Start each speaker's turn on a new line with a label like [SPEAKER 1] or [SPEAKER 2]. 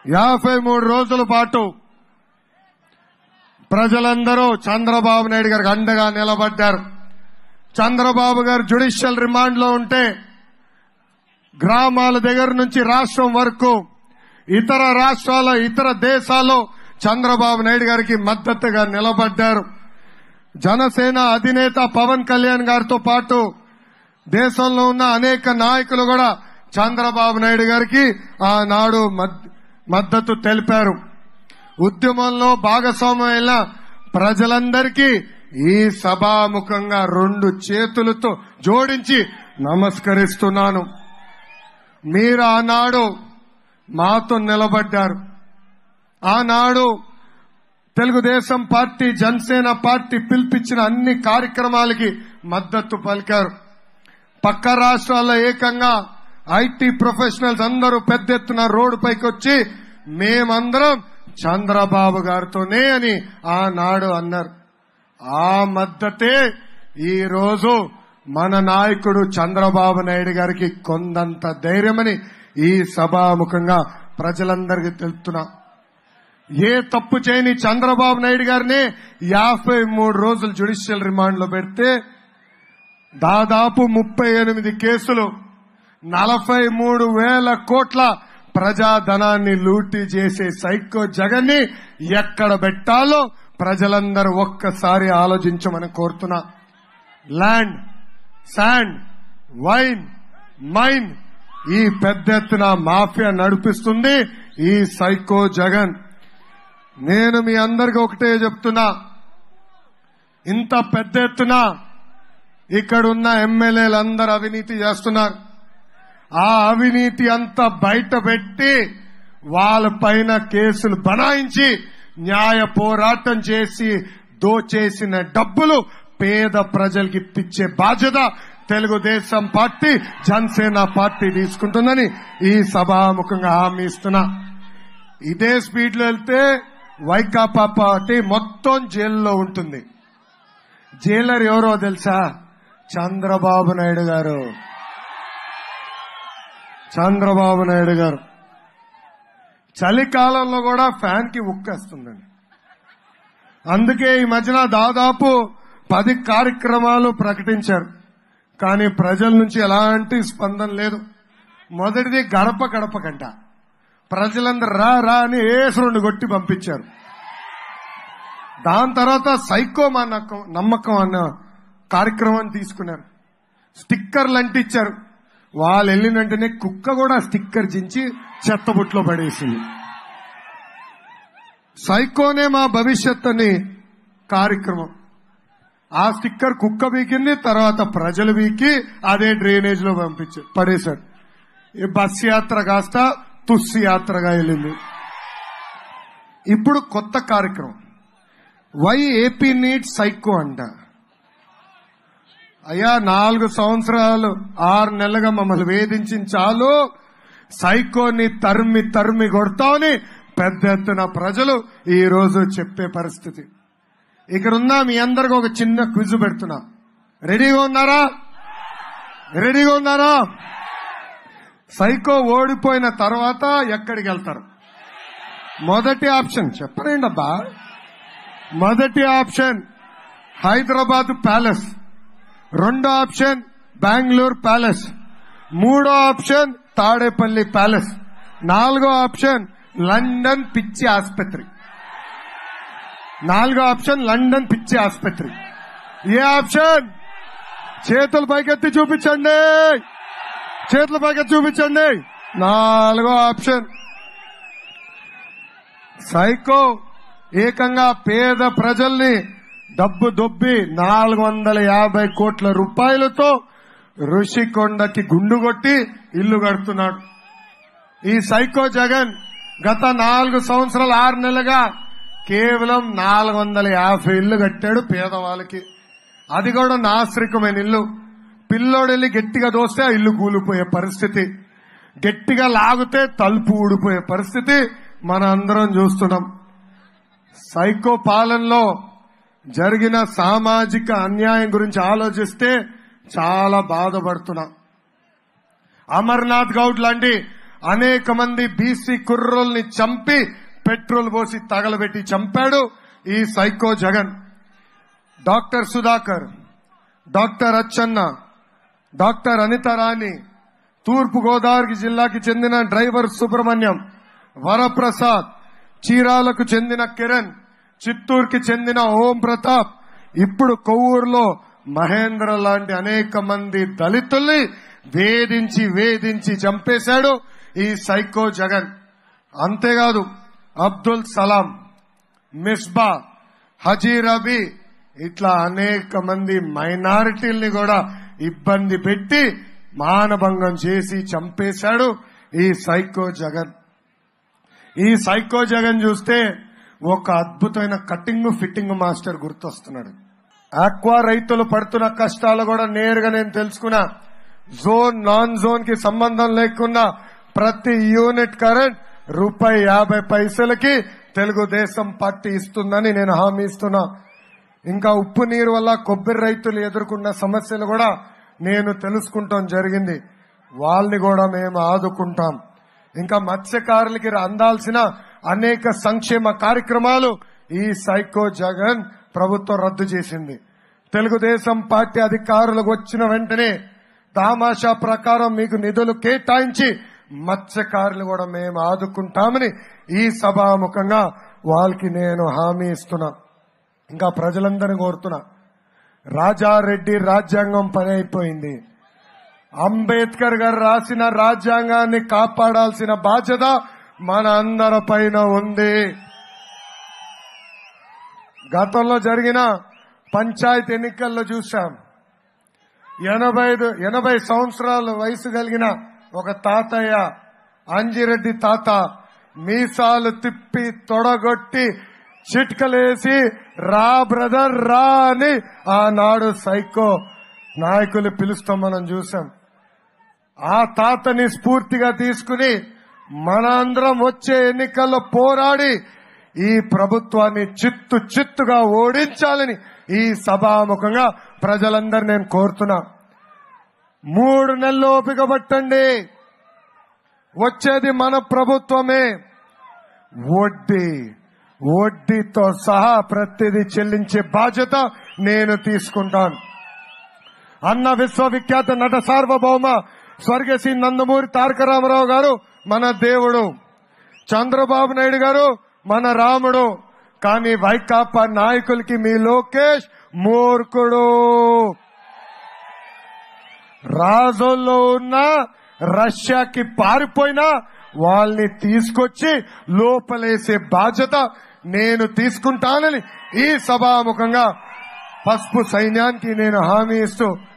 [SPEAKER 1] యాభై మూడు రోజుల పాటు ప్రజలందరూ చంద్రబాబు నాయుడు గారికి అండగా నిలబడ్డారు చంద్రబాబు గారు జ్యుడిషియల్ రిమాండ్ లో ఉంటే గ్రామాల దగ్గర నుంచి రాష్ట్రం వరకు ఇతర రాష్ట్రాల ఇతర దేశాల్లో చంద్రబాబు నాయుడు గారికి మద్దతుగా నిలబడ్డారు జనసేన అధినేత పవన్ కళ్యాణ్ గారితో పాటు దేశంలో ఉన్న అనేక నాయకులు కూడా చంద్రబాబు నాయుడు గారికి ఆనాడు మద్- మద్దతు తెలిపారు ఉద్యమంలో భాగస్వామ్యమైన ప్రజలందరికీ ఈ సభాముఖంగా రెండు చేతులతో జోడించి నమస్కరిస్తున్నాను మీరు ఆనాడు మాతో నిలబడ్డారు ఆనాడు తెలుగుదేశం పార్టీ జనసేన పార్టీ పిలిపించిన అన్ని కార్యక్రమాలకి మద్దతు పలికారు పక్క రాష్ట్రాల్లో ఏకంగా ఐటీ ప్రొఫెషనల్స్ అందరూ పెద్ద ఎత్తున రోడ్డు పైకి వచ్చి మేమందరం చంద్రబాబు గారితోనే అని ఆనాడు అన్నారు ఆ మద్దతే ఈ రోజు మన నాయకుడు చంద్రబాబు నాయుడు గారికి కొందంత ధైర్యమని ఈ సభాముఖంగా ప్రజలందరికీ తెలుపుతున్నా ఏ తప్పు చేయని చంద్రబాబు నాయుడు గారిని యాభై మూడు రోజులు జ్యుడిషియల్ రిమాండ్ లో పెడితే దాదాపు ముప్పై ఎనిమిది కేసులు నలభై మూడు వేల కోట్ల ప్రజాధనాన్ని లూటీ చేసే సైకో జగన్ ని ఎక్కడ పెట్టాలో ప్రజలందరూ ఒక్కసారి ఆలోచించమని కోరుతున్నా ల్యాండ్ శాండ్ వైన్ మైన్ ఈ పెద్ద ఎత్తున మాఫియా నడిపిస్తుంది ఈ సైకో జగన్ నేను మీ అందరికి ఒకటే చెప్తున్నా ఇంత పెద్ద ఎత్తున ఇక్కడున్న ఎమ్మెల్యేలు అందరు అవినీతి చేస్తున్నారు ఆ అవినీతి అంతా బయట పెట్టి వాళ్ళ పైన కేసులు బనాయించి న్యాయ పోరాటం చేసి దోచేసిన డబ్బులు పేద ప్రజలకి ఇప్పించే బాధ్యత తెలుగుదేశం పార్టీ జనసేన పార్టీ తీసుకుంటుందని ఈ సభాముఖంగా హామీ ఇస్తున్నా ఇదే స్పీడ్ లో వెళ్తే వైకాపా పార్టీ మొత్తం జైల్లో ఉంటుంది జైలర్ ఎవరో తెలుసా చంద్రబాబు నాయుడు గారు చంద్రబాబు నాయుడు గారు చలికాలంలో కూడా ఫ్యాన్ కి ఉక్కేస్తుందండి అందుకే ఈ మధ్యన దాదాపు పది కార్యక్రమాలు ప్రకటించారు కానీ ప్రజల నుంచి ఎలాంటి స్పందన లేదు మొదటిది గడప గడప కంట ప్రజలందరూ రా రా అని ఏసు రెండు కొట్టి పంపించారు దాని తర్వాత సైకో మా నమ్మకం నమ్మకం అన్న కార్యక్రమాన్ని తీసుకున్నారు స్టిక్కర్లు అంటించారు వాళ్ళు వెళ్ళిన వెంటనే కుక్క కూడా స్టిక్కర్ చించి చెత్తబుట్లో పడేసింది సైకోనే మా భవిష్యత్ అని కార్యక్రమం ఆ స్టిక్కర్ కుక్క బీకింది తర్వాత ప్రజలు బీకి అదే డ్రైనేజ్ లో పంపించారు పడేశారు ఈ బస్ యాత్ర కాస్త తుస్సి యాత్రగా వెళ్ళింది ఇప్పుడు కొత్త కార్యక్రమం వై ఏపీ నీట్ సైకో అంట అయ్యా నాలుగు సంవత్సరాలు ఆరు నెలలుగా మమ్మల్ని వేధించిన చాలు సైకోని తరిమి తరిమి కొడతామని పెద్ద ఎత్తున ప్రజలు ఈ రోజు చెప్పే పరిస్థితి ఇక్కడున్న మీ అందరికి ఒక చిన్న క్విజ్ పెడుతున్నా రెడీగా ఉన్నారా రెడీగా ఉన్నారా సైకో ఓడిపోయిన తర్వాత ఎక్కడికి వెళ్తారు మొదటి ఆప్షన్ చెప్పలేండి అబ్బా మొదటి ఆప్షన్ హైదరాబాద్ ప్యాలెస్ రెండో ఆప్షన్ బెంగళూరు ప్యాలెస్ మూడో ఆప్షన్ తాడేపల్లి ప్యాలెస్ నాలుగో ఆప్షన్ లండన్ పిచ్చి ఆసుపత్రి నాలుగో ఆప్షన్ లండన్ పిచ్చి ఆసుపత్రి ఏ ఆప్షన్ చేతులు పైకెత్తి చూపించండి చేతుల పైకెత్తి చూపించండి నాలుగో ఆప్షన్ సైకో ఏకంగా పేద ప్రజల్ని డబ్బు దొబ్బి నాలుగు వందల యాభై కోట్ల రూపాయలతో ఋషికొండకి గుండు కొట్టి ఇల్లు కడుతున్నాడు ఈ సైకో జగన్ గత నాలుగు సంవత్సరాలు ఆరు నెలలుగా కేవలం నాలుగు వందల యాభై ఇల్లు కట్టాడు పేదవాళ్ళకి అది కూడా నాశ్రికమైన ఇల్లు పిల్లోడు వెళ్ళి గట్టిగా దోస్తే ఆ ఇల్లు కూలిపోయే పరిస్థితి గట్టిగా లాగితే తలుపు ఊడిపోయే పరిస్థితి మన అందరం చూస్తున్నాం సైకో పాలనలో జరిగిన సామాజిక అన్యాయం గురించి ఆలోచిస్తే చాలా బాధపడుతున్నా అమర్నాథ్ గౌడ్ లాంటి అనేక మంది బీసీ కుర్రోల్ని చంపి పెట్రోల్ పోసి తగలబెట్టి చంపాడు ఈ psycho Jagan doctor Sudhakar doctor Achanna doctor Anitha Rani తూర్పు గోదావరి జిల్లాకి చెందిన డ్రైవర్ సుబ్రహ్మణ్యం వరప్రసాద్ చీరాలకు చెందిన కిరణ్ చిత్తూరుకి చెందిన ఓం ప్రతాప్ ఇప్పుడు కొవ్వూరులో మహేంద్ర లాంటి అనేక మంది దళితుల్ని వేధించి వేధించి చంపేశాడు ఈ సైకో జగన్ అంతేకాదు అబ్దుల్ సలాం మిస్బా హజీ రబీ ఇట్లా అనేక మంది మైనారిటీల్ని కూడా ఇబ్బంది పెట్టి మానభంగం చేసి చంపేశాడు ఈ సైకో జగన్ ఈ సైకో జగన్ చూస్తే ఒక అద్భుతమైన కటింగ్ ఫిట్టింగ్ మాస్టర్ గుర్తొస్తున్నాడు ఆక్వా రైతులు పడుతున్న కష్టాలు కూడా నేరుగా నేను తెలుసుకున్నా జోన్ నాన్ జోన్ కి సంబంధం లేకుండా ప్రతి యూనిట్ కరెంట్ రూపాయి యాభై పైసలకి తెలుగుదేశం పార్టీ ఇస్తుందని నేను హామీ ఇస్తున్నా ఇంకా ఉప్పు నీరు వల్ల కొబ్బరి రైతులు ఎదుర్కొన్న సమస్యలు కూడా నేను తెలుసుకుంటాం జరిగింది వాళ్ళని కూడా మేము ఆదుకుంటాం ఇంకా మత్స్యకారులకి అందాల్సిన అనేక సంక్షేమ కార్యక్రమాలు ఈ సైకో జగన్ ప్రభుత్వం రద్దు చేసింది తెలుగుదేశం పార్టీ అధికారులకు వచ్చిన వెంటనే తామాషా ప్రకారం మీకు నిధులు కేటాయించి మత్స్యకారులు కూడా మేము ఆదుకుంటామని ఈ సభాముఖంగా వాళ్ళకి నేను హామీ ఇస్తున్నా ఇంకా ప్రజలందరినీ కోరుతున్నా రాజారెడ్డి రాజ్యాంగం పని అయిపోయింది అంబేద్కర్ గారు రాసిన రాజ్యాంగాన్ని కాపాడాల్సిన బాధ్యత మన అందరి పైన ఉంది గతంలో జరిగిన పంచాయతీ ఎన్నికల్లో చూశాం ఎనభై ఐదు ఎనభై సంవత్సరాల వయసు కలిగిన ఒక తాతయ్య అంజిరెడ్డి తాత మీసాలు తిప్పి తొడగొట్టి చిట్కలేసి రా బ్రదర్ రా అని ఆనాడు సైకో నాయకులు పిలుస్తాం మనం చూసాం ఆ తాతని స్ఫూర్తిగా తీసుకుని మనందరం వచ్చే ఎన్నికల్లో పోరాడి ఈ ప్రభుత్వాన్ని చిత్తు చిత్తుగా ఓడించాలని ఈ సభాముఖంగా ప్రజలందరూ నేను కోరుతున్నా మూడు నెలలు ఓపిక పట్టండి వచ్చేది మన ప్రభుత్వమే వడ్డీ వడ్డీతో సహా ప్రతిదీ చెల్లించే బాధ్యత నేను తీసుకుంటాను అన్న విశ్వవిఖ్యాత నట సార్వభౌమ స్వర్గశ్రీ నందమూరి తారక రామారావు గారు మన దేవుడు చంద్రబాబు నాయుడు గారు మన రాముడు కానీ వైకాపా నాయకులకి మీ లోకేష్ మూర్ఖుడు రాజుల్లో ఉన్న రష్యాకి పారిపోయినా వాళ్ళని తీసుకొచ్చి లోపలేసే బాధ్యత నేను తీసుకుంటానని ఈ సభాముఖంగా పసుపు సైన్యానికి నేను హామీ ఇస్తూ